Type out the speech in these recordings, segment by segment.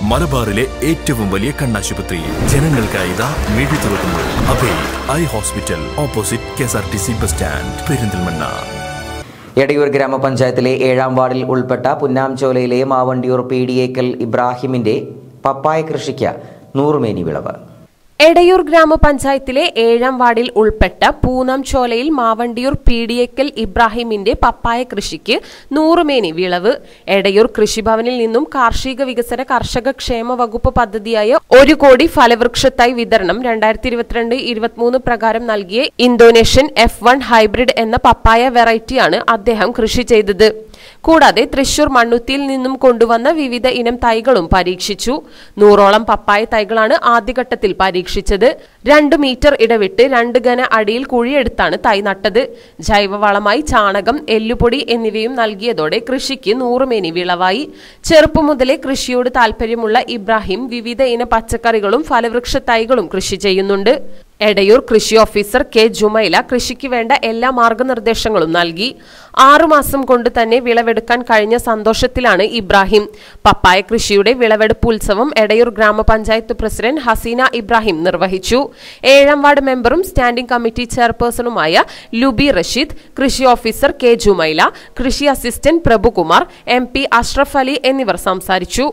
മലബാറിലെ ഏറ്റവും വലിയ കണ്ണാശുപത്രി ജനങ്ങൾക്കായി ഇതാ മിഴി തുറക്കുന്നു Abhay eye hospital opposite K S R T C bus stand Perinthalmanna Edayur ഗ്രാമപഞ്ചായത്തിലെ ഏഴാം വാർഡിൽ ഉൾപ്പെട്ട പുന്നാംചോലയിലെ മാവണ്ടിയൂർ പി ഡി എക്കൽ ഇബ്രാഹിമിന്റെ പപ്പായ കൃഷിക്ക് നൂറുമേനി വിളവ് എടയൂർ ഗ്രാമപഞ്ചായത്തിലെ ഏഴാം വാർഡിൽ ഉൾപ്പെട്ട പൂനം ചോലയിൽ മാവണ്ടിയൂർ പീഡിയക്കൽ ഇബ്രാഹിമിന്റെ പപ്പായ കൃഷിക്ക് നൂറുമേനി വിളവ് എടയൂർ കൃഷിഭവനിൽ നിന്നും കാർഷിക വികസന കർഷക ക്ഷേമ വകുപ്പ് പദ്ധതിയായ ഒരു കോടി ഫലവൃക്ഷത്തായി വിതരണം രണ്ടായിരത്തി ഇരുപത്തിരണ്ട് ഇരുപത്തിമൂന്ന് പ്രകാരം നൽകിയ ഇന്തോനേഷ്യൻ എഫ് വൺ ഹൈബ്രിഡ് എന്ന പപ്പായ വെറൈറ്റിയാണ് അദ്ദേഹം കൃഷി ചെയ്തത് കൂടാതെ തൃശൂർ മണ്ണുത്തിയിൽ നിന്നും കൊണ്ടുവന്ന വിവിധ ഇനം തൈകളും പരീക്ഷിച്ചു നൂറോളം പപ്പായ തൈകളാണ് ആദ്യഘട്ടത്തിൽ പരീക്ഷിച്ചത് രണ്ട് മീറ്റർ ഇടവിട്ട് രണ്ട് ഘന അടിയിൽ കുഴിയെടുത്താണ് തൈ നട്ടത് ജൈവവളമായി ചാണകം എല്ലുപൊടി എന്നിവയും നൽകിയതോടെ കൃഷിക്ക് നൂറുമേനി വിളവായി ചെറുപ്പം മുതലേ കൃഷിയോട് താല്പര്യമുള്ള ഇബ്രാഹിം വിവിധ ഇന പച്ചക്കറികളും ഫലവൃക്ഷ തൈകളും കൃഷി ചെയ്യുന്നുണ്ട് എടയൂർ കൃഷി ഓഫീസർ കെ ജുമൈല കൃഷിക്ക് വേണ്ട എല്ലാ മാർഗനിർദ്ദേശങ്ങളും നൽകി ആറുമാസം കൊണ്ട് തന്നെ വിളവെടുക്കാൻ കഴിഞ്ഞ സന്തോഷത്തിലാണ് ഇബ്രാഹിം പപ്പായ കൃഷിയുടെ വിളവെടുപ്പ് ഉത്സവം എടയൂർ ഗ്രാമപഞ്ചായത്ത് പ്രസിഡന്റ് ഹസീന ഇബ്രാഹിം നിർവഹിച്ചു ഏഴാം വാർഡ് മെമ്പറും സ്റ്റാൻഡിംഗ് കമ്മിറ്റി ചെയർപേഴ്സണുമായ ലുബി റഷീദ് കൃഷി ഓഫീസർ കെ ജുമൈല കൃഷി assistant Prabhukumar M P Ashraf Ali എന്നിവർ സംസാരിച്ചു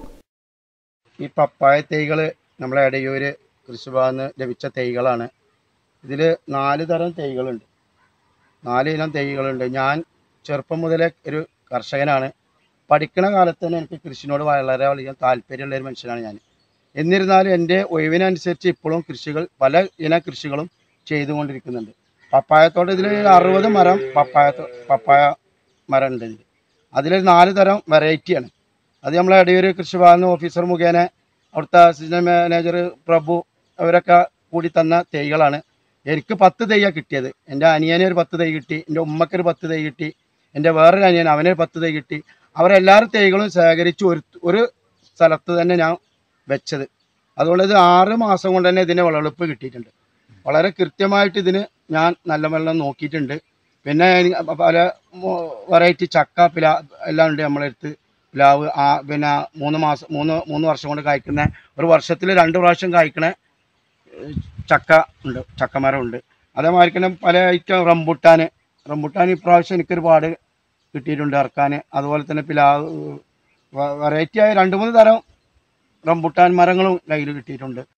ഈ പപ്പായ തൈകൾ നമ്മളെ എടയൂര് കൃഷിഭവന് ലഭിച്ച തൈകളാണ് ഇതിൽ നാല് തരം തൈകളുണ്ട് നാല് ഇനം തൈകളുണ്ട് ഞാൻ ചെറുപ്പം മുതലേ ഒരു കർഷകനാണ് പഠിക്കണ കാലത്ത് തന്നെ എനിക്ക് കൃഷിനോട് വളരെ വളരെയധികം താല്പര്യമുള്ള ഒരു മനുഷ്യനാണ് ഞാൻ എന്നിരുന്നാലും എൻ്റെ ഒഴിവിനനുസരിച്ച് ഇപ്പോഴും കൃഷികൾ പല ഇന കൃഷികളും ചെയ്തുകൊണ്ടിരിക്കുന്നുണ്ട് പപ്പായത്തോട് ഇതിൽ അറുപത് മരം പപ്പായ പപ്പായ മരം ഉണ്ട് ഇതിൽ അതിലൊരു നാല് തരം വെറൈറ്റിയാണ് അത് നമ്മളെ എടയൂർ കൃഷിഭവൻ ഓഫീസർ മുഖേന അവിടുത്തെ അസിസ്റ്റന്റ് മാനേജർ പ്രഭു അവരൊക്കെ കൂടി തന്ന തൈകളാണ് എനിക്ക് പത്ത് തൈയാണ് കിട്ടിയത് എൻ്റെ അനിയനെ ഒരു പത്ത് തൈ കിട്ടി എൻ്റെ ഉമ്മക്കൊരു പത്ത് തൈ കിട്ടി എൻ്റെ വേറൊരു അനിയൻ അവനൊരു പത്ത് തൈ കിട്ടി അവരെല്ലാവരും തൈകളും ശേഖരിച്ച് ഒരു ഒരു സ്ഥലത്ത് തന്നെ ഞാൻ വെച്ചത് അതുകൊണ്ട് ഇത് ആറ് മാസം കൊണ്ട് തന്നെ ഇതിന് വിളവെടുപ്പ് കിട്ടിയിട്ടുണ്ട് വളരെ കൃത്യമായിട്ട് ഇതിന് ഞാൻ നല്ല വെള്ളം നോക്കിയിട്ടുണ്ട് പിന്നെ എനിക്ക് പല വെറൈറ്റി ചക്ക പില എല്ലാം ഉണ്ട് നമ്മളെ അടുത്ത് പ്ലാവ് ആ പിന്നെ മൂന്ന് മാസം മൂന്ന് മൂന്ന് വർഷം കൊണ്ട് കായ്ക്കുന്ന ഒരു വർഷത്തിൽ രണ്ട് പ്രാവശ്യം കായ്ക്കണ ഏഹ്, ചക്ക ഉണ്ട് ചക്കമരം ഉണ്ട് അതേമാതിരി തന്നെ പല ഐറ്റം റംബുട്ടാൻ റംബുട്ടാൻ ഇപ്രാവശ്യം എനിക്കൊരുപാട് കിട്ടിയിട്ടുണ്ട് ഇറക്കാൻ അതുപോലെ തന്നെ പിലാവ് വെറൈറ്റി ആയ രണ്ട് മൂന്ന് തരം റംബുട്ടാൻ മരങ്ങളും കയ്യിൽ കിട്ടിയിട്ടുണ്ട്